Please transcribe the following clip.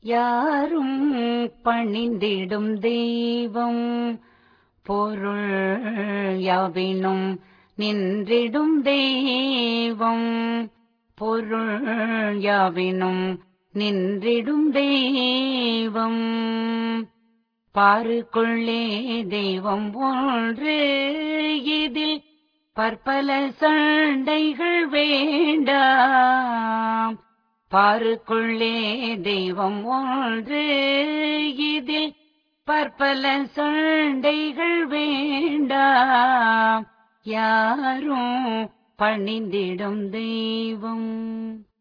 யாரும் பணிந்திடும் தெய்வம் பொருள் யாவினும் நின்றிடும் தெய்வம் பொருள் யாவினும் நின்றிடும் தெய்வம் பாருக்குள்ளே தெய்வம் ஒன்று இதில் பற்பல சண்டைகள் வேண்டாம் பாருக்குள்ளே தெய்வம் ஒன்று இதில் பற்பல சண்டைகள் வேண்டாம் யாரும் பணிந்திடும் தெய்வம்